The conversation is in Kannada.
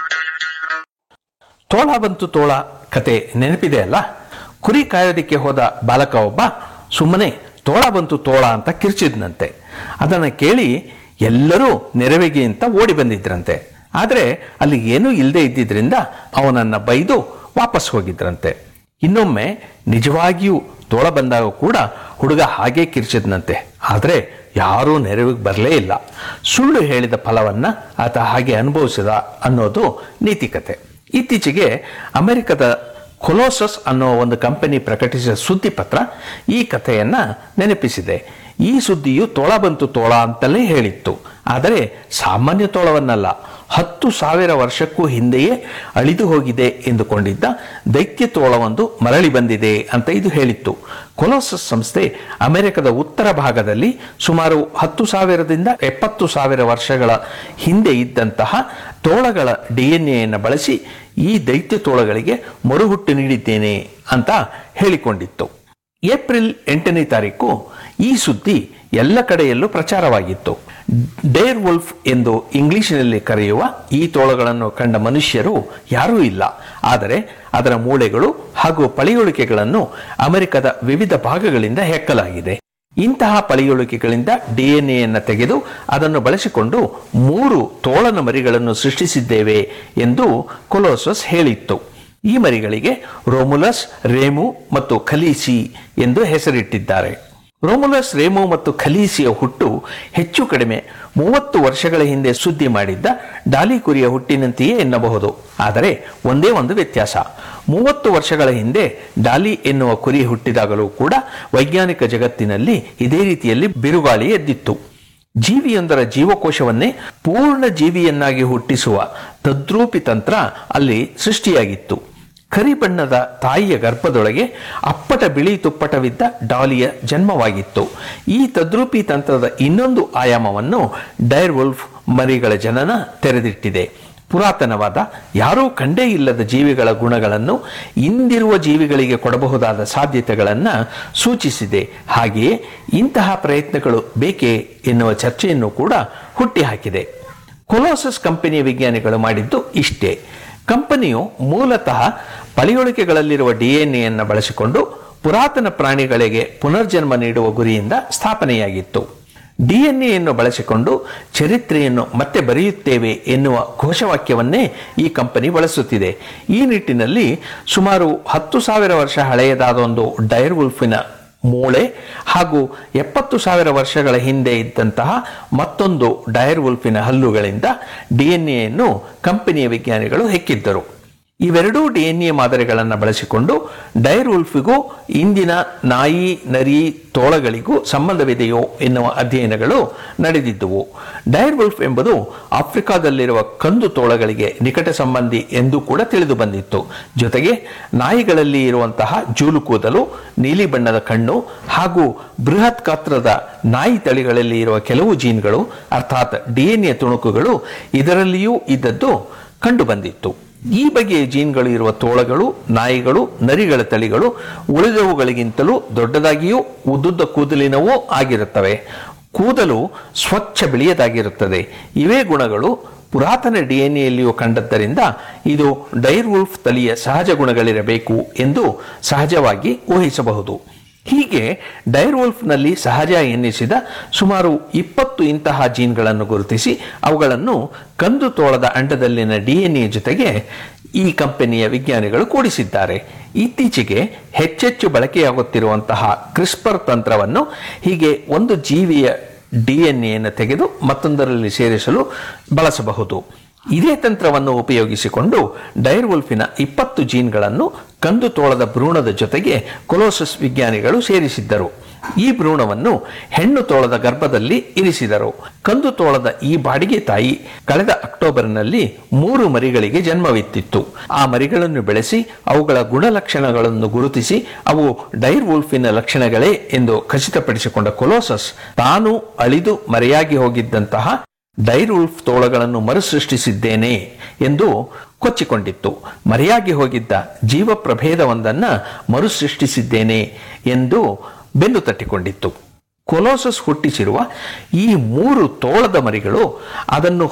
ತೋಳ ಬಂತು ತೋಳ ಕತೆ ನೆನಪಿದೆ ಅಲ್ಲ ಕುರಿ ಕಾಯೋದಕ್ಕೆ ಹೋದ ಬಾಲಕ ಒಬ್ಬ ಸುಮ್ಮನೆ ತೋಳ ಬಂತು ತೋಳ ಅಂತ ಕಿರ್ಚಿದ್ನಂತೆ ಅದನ್ನು ಕೇಳಿ ಎಲ್ಲರೂ ನೆರವಿಗೆ ಅಂತ ಓಡಿ ಬಂದಿದ್ರಂತೆ ಆದರೆ ಅಲ್ಲಿ ಏನೂ ಇಲ್ಲದೆ ಇದ್ದಿದ್ರಿಂದ ಅವನನ್ನ ಬೈದು ವಾಪಸ್ ಹೋಗಿದ್ರಂತೆ ಇನ್ನೊಮ್ಮೆ ನಿಜವಾಗಿಯೂ ತೋಳ ಬಂದಾಗ ಕೂಡ ಹುಡುಗ ಹಾಗೆ ಕಿರ್ಚಿದ್ನಂತೆ ಆದರೆ ಯಾರೂ ನೆರವಿಗೆ ಬರಲೇ ಇಲ್ಲ ಸುಳ್ಳು ಹೇಳಿದ ಫಲವನ್ನ ಆತ ಹಾಗೆ ಅನುಭವಿಸಿದ ಅನ್ನೋದು ನೀತಿಕತೆ ಇತ್ತೀಚೆಗೆ ಅಮೆರಿಕದ ಕೊಲೋಸಸ್ ಅನ್ನೋ ಒಂದು ಕಂಪನಿ ಪ್ರಕಟಿಸಿದ ಸುದ್ದಿ ಪತ್ರ ಈ ಕಥೆಯನ್ನ ನೆನಪಿಸಿದೆ ಈ ಸುದ್ದಿಯು ತೋಳ ಬಂತು ತೋಳ ಅಂತಲೇ ಹೇಳಿತ್ತು ಆದರೆ ಸಾಮಾನ್ಯ ತೋಳವನ್ನಲ್ಲ ಹತ್ತು ಸಾವಿರ ವರ್ಷಕ್ಕೂ ಹಿಂದೆಯೇ ಅಳಿದು ಹೋಗಿದೆ ಎಂದುಕೊಂಡಿದ್ದ ದೈತ್ಯ ತೋಳವೊಂದು ಮರಳಿ ಬಂದಿದೆ ಅಂತ ಇದು ಹೇಳಿತ್ತು ಕೊಲೋಸಸ್ ಸಂಸ್ಥೆ ಅಮೆರಿಕದ ಉತ್ತರ ಭಾಗದಲ್ಲಿ ಸುಮಾರು ಹತ್ತು ಸಾವಿರದಿಂದ ಎಪ್ಪತ್ತು ಸಾವಿರ ವರ್ಷಗಳ ಹಿಂದೆ ಇದ್ದಂತಹ ತೋಳಗಳ ಡಿಎನ್ಎಯನ್ನು ಬಳಸಿ ಈ ದೈತ್ಯ ತೋಳಗಳಿಗೆ ಮರುಹುಟ್ಟು ನೀಡಿದ್ದೇನೆ ಅಂತ ಹೇಳಿಕೊಂಡಿತ್ತು ಏಪ್ರಿಲ್ ಎಂಟನೇ ತಾರೀಕು ಈ ಸುದ್ದಿ ಎಲ್ಲ ಕಡೆಯಲ್ಲೂ ಪ್ರಚಾರವಾಗಿತ್ತು ಡೇರ್ ವುಲ್ಫ್ ಎಂದು ಇಂಗ್ಲಿಷಿನಲ್ಲಿ ಕರೆಯುವ ಈ ತೋಳಗಳನ್ನು ಕಂಡ ಮನುಷ್ಯರು ಯಾರೂ ಇಲ್ಲ ಆದರೆ ಅದರ ಮೂಳೆಗಳು ಹಾಗೂ ಪಳಿಯುಳಿಕೆಗಳನ್ನು ಅಮೆರಿಕದ ವಿವಿಧ ಭಾಗಗಳಿಂದ ಹೆಕ್ಕಲಾಗಿದೆ ಇಂತಹ ಪಳಿಯುಳಿಕೆಗಳಿಂದ ಡಿಎನ್ಎಯನ್ನು ತೆಗೆದು ಅದನ್ನು ಬಳಸಿಕೊಂಡು ಮೂರು ತೋಳನ ಮರಿಗಳನ್ನು ಸೃಷ್ಟಿಸಿದ್ದೇವೆ ಎಂದು ಕೊಲೋಸಸ್ ಹೇಳಿತ್ತು ಈ ಮರಿಗಳಿಗೆ ರೋಮುಲಸ್ ರೇಮು ಮತ್ತು ಖಲೀಸಿ ಎಂದು ಹೆಸರಿಟ್ಟಿದ್ದಾರೆ ರೋಮುಲಸ್ ರೇಮು ಮತ್ತು ಖಲೀಸಿಯ ಹುಟ್ಟು ಹೆಚ್ಚು ಕಡಿಮೆ ಮೂವತ್ತು ವರ್ಷಗಳ ಹಿಂದೆ ಸುದ್ದಿ ಮಾಡಿದ್ದ ಡಾಲಿ ಕುರಿಯ ಹುಟ್ಟಿನಂತೆಯೇ ಎನ್ನಬಹುದು ಆದರೆ ಒಂದೇ ಒಂದು ವ್ಯತ್ಯಾಸ ಮೂವತ್ತು ವರ್ಷಗಳ ಹಿಂದೆ ಡಾಲಿ ಎನ್ನುವ ಕುರಿ ಹುಟ್ಟಿದಾಗಲೂ ಕೂಡ ವೈಜ್ಞಾನಿಕ ಜಗತ್ತಿನಲ್ಲಿ ಇದೇ ರೀತಿಯಲ್ಲಿ ಬಿರುಗಾಳಿ ಎದ್ದಿತ್ತು ಜೀವಿಯೊಂದರ ಜೀವಕೋಶವನ್ನೇ ಪೂರ್ಣ ಜೀವಿಯನ್ನಾಗಿ ಹುಟ್ಟಿಸುವ ತದ್ರೂಪಿ ತಂತ್ರ ಅಲ್ಲಿ ಸೃಷ್ಟಿಯಾಗಿತ್ತು ಕರಿ ಬಣ್ಣದ ತಾಯಿಯ ಗರ್ಭದೊಳಗೆ ಅಪ್ಪಟ ಬಿಳಿ ತುಪ್ಪಟವಿದ್ದ ಡಾಲಿಯ ಜನ್ಮವಾಗಿತ್ತು ಈ ತದ್ರೂಪಿ ತಂತ್ರದ ಇನ್ನೊಂದು ಆಯಾಮವನ್ನು ಡೈರ್ ವುಲ್ಫ್ ಮರಿಗಳ ಜನನ ತೆರೆದಿಟ್ಟಿದೆ ಪುರಾತನವಾದ ಯಾರೂ ಕಂಡೇ ಇಲ್ಲದ ಜೀವಿಗಳ ಗುಣಗಳನ್ನು ಇಂದಿರುವ ಜೀವಿಗಳಿಗೆ ಕೊಡಬಹುದಾದ ಸಾಧ್ಯತೆಗಳನ್ನು ಸೂಚಿಸಿದೆ ಹಾಗೆಯೇ ಇಂತಹ ಪ್ರಯತ್ನಗಳು ಬೇಕೇ ಎನ್ನುವ ಚರ್ಚೆಯನ್ನು ಕೂಡ ಹುಟ್ಟಿಹಾಕಿದೆ ಕೊಲೋಸಸ್ ಕಂಪನಿಯ ವಿಜ್ಞಾನಿಗಳು ಮಾಡಿದ್ದು ಇಷ್ಟೇ ಕಂಪನಿಯು ಮೂಲತಃ ಪಳಿಯುಳಿಕೆಗಳಲ್ಲಿರುವ ಡಿಎನ್ಎಯನ್ನು ಬಳಸಿಕೊಂಡು ಪುರಾತನ ಪ್ರಾಣಿಗಳಿಗೆ ಪುನರ್ಜನ್ಮ ನೀಡುವ ಗುರಿಯಿಂದ ಸ್ಥಾಪನೆಯಾಗಿತ್ತು ಡಿಎನ್ಎಯನ್ನು ಬಳಸಿಕೊಂಡು ಚರಿತ್ರೆಯನ್ನು ಮತ್ತೆ ಬರೆಯುತ್ತೇವೆ ಎನ್ನುವ ಘೋಷವಾಕ್ಯವನ್ನೇ ಈ ಕಂಪನಿ ಬಳಸುತ್ತಿದೆ ಈ ನಿಟ್ಟಿನಲ್ಲಿ ಸುಮಾರು ಹತ್ತು ಸಾವಿರ ವರ್ಷ ಹಳೆಯದಾದ ಒಂದು ಡೈರ್ ವುಲ್ಫಿನ ಮೂಳೆ ಹಾಗೂ ಎಪ್ಪತ್ತು ಸಾವಿರ ವರ್ಷಗಳ ಹಿಂದೆ ಇದ್ದಂತಹ ಮತ್ತೊಂದು ಡೈರ್ ವುಲ್ಫಿನ ಹಲ್ಲುಗಳಿಂದ ಡಿಎನ್ಎಯನ್ನು ಕಂಪನಿಯ ವಿಜ್ಞಾನಿಗಳು ಹೆಕ್ಕಿದ್ದರು ಇವೆರಡೂ ಡಿಎನ್ಎ ಮಾದರಿಗಳನ್ನು ಬಳಸಿಕೊಂಡು ಡೈರ್ ಉಲ್ಫಿಗೂ ಇಂದಿನ ನಾಯಿ ನರಿ ತೋಳಗಳಿಗೂ ಸಂಬಂಧವಿದೆಯೋ ಎನ್ನುವ ಅಧ್ಯಯನಗಳು ನಡೆದಿದ್ದುವು ಡೈರ್ ವುಲ್ಫ್ ಎಂಬುದು ಆಫ್ರಿಕಾದಲ್ಲಿರುವ ಕಂದು ತೋಳಗಳಿಗೆ ನಿಕಟ ಸಂಬಂಧಿ ಎಂದು ಕೂಡ ತಿಳಿದು ಬಂದಿತ್ತು ಜೊತೆಗೆ ನಾಯಿಗಳಲ್ಲಿ ಇರುವಂತಹ ಜೂಲು ಕೂದಲು ನೀಲಿ ಬಣ್ಣದ ಕಣ್ಣು ಹಾಗೂ ಬೃಹತ್ ಗಾತ್ರದ ನಾಯಿ ತಳಿಗಳಲ್ಲಿ ಇರುವ ಕೆಲವು ಜೀನ್ಗಳು ಅರ್ಥಾತ್ ಡಿಎನ್ಎ ತುಣುಕುಗಳು ಇದರಲ್ಲಿಯೂ ಇದ್ದದ್ದು ಕಂಡು ಬಂದಿತ್ತು ಈ ಬಗೆಯ ಜೀನ್ಗಳು ಇರುವ ತೋಳಗಳು ನಾಯಿಗಳು ನರಿಗಳ ತಳಿಗಳು ಉಳಿದವುಗಳಿಗಿಂತಲೂ ದೊಡ್ಡದಾಗಿಯೂ ಉದ್ದುದ್ದ ಕೂದಲಿನವೂ ಆಗಿರುತ್ತವೆ ಕೂದಲು ಸ್ವಚ್ಛ ಬಿಳಿಯದಾಗಿರುತ್ತದೆ ಇವೇ ಗುಣಗಳು ಪುರಾತನ ಡಿಎನ್ಎಯಲ್ಲಿಯೂ ಕಂಡದ್ದರಿಂದ ಇದು ಡೈರ್ ವುಲ್ಫ್ ತಳಿಯ ಸಹಜ ಗುಣಗಳಿರಬೇಕು ಎಂದು ಸಹಜವಾಗಿ ಊಹಿಸಬಹುದು ಹೀಗೆ ಡೈರ್ ವುಲ್ಫ್ನಲ್ಲಿ ಸಹಜ ಎನ್ನಿಸಿದ ಸುಮಾರು ಇಪ್ಪತ್ತು ಇಂತಹ ಜೀನ್ಗಳನ್ನು ಗುರುತಿಸಿ ಅವುಗಳನ್ನು ಕಂದು ತೋಳದ ಅಂಡದಲ್ಲಿನ ಡಿಎನ್ಎ ಜೊತೆಗೆ ಈ ಕಂಪನಿಯ ವಿಜ್ಞಾನಿಗಳು ಕೂಡಿಸಿದ್ದಾರೆ ಇತ್ತೀಚೆಗೆ ಹೆಚ್ಚೆಚ್ಚು ಬಳಕೆಯಾಗುತ್ತಿರುವಂತಹ ಕ್ರಿಸ್ಪರ್ ತಂತ್ರವನ್ನು ಹೀಗೆ ಒಂದು ಜೀವಿಯ ಡಿಎನ್ಎಯನ್ನು ತೆಗೆದು ಮತ್ತೊಂದರಲ್ಲಿ ಸೇರಿಸಲು ಬಳಸಬಹುದು ಇದೇ ತಂತ್ರವನ್ನು ಉಪಯೋಗಿಸಿಕೊಂಡು ಡೈರ್ ವುಲ್ಫಿನ ಇಪ್ಪತ್ತು ಜೀನ್ಗಳನ್ನು ಕಂದು ತೋಳದ ಭ್ರೂಣದ ಜೊತೆಗೆ ಕೊಲೋಸಸ್ ವಿಜ್ಞಾನಿಗಳು ಸೇರಿಸಿದ್ದರು ಈ ಭ್ರೂಣವನ್ನು ಹೆಣ್ಣು ತೋಳದ ಗರ್ಭದಲ್ಲಿ ಇರಿಸಿದರು ಕಂದು ತೋಳದ ಈ ಬಾಡಿಗೆ ತಾಯಿ ಕಳೆದ ಅಕ್ಟೋಬರ್ನಲ್ಲಿ ಮೂರು ಮರಿಗಳಿಗೆ ಜನ್ಮವಿತ್ತಿತ್ತು ಆ ಮರಿಗಳನ್ನು ಬೆಳೆಸಿ ಅವುಗಳ ಗುಣಲಕ್ಷಣಗಳನ್ನು ಗುರುತಿಸಿ ಅವು ಡೈರ್ ವುಲ್ಫಿನ ಲಕ್ಷಣಗಳೇ ಎಂದು ಖಚಿತಪಡಿಸಿಕೊಂಡ ಕೊಲೋಸಸ್ ತಾನು ಅಳಿದು ಮರೆಯಾಗಿ ಹೋಗಿದ್ದಂತಹ ಡೈರ್ ಉಲ್ಫ್ ತೋಳಗಳನ್ನು ಮರುಸೃಷ್ಟಿಸಿದ್ದೇನೆ ಎಂದು ಕೊಚ್ಚಿಕೊಂಡಿತ್ತು ಮರೆಯಾಗಿ ಹೋಗಿದ್ದ ಜೀವ ಪ್ರಭೇದವೊಂದನ್ನ ಮರುಸೃಷ್ಟಿಸಿದ್ದೇನೆ ಎಂದು ಬೆನ್ನು ತಟ್ಟಿಕೊಂಡಿತ್ತು ಕೊಲೋಸಸ್ ಹುಟ್ಟಿಸಿರುವ ಈ ಮೂರು ತೋಳದ ಮರಿಗಳು ಅದನ್ನು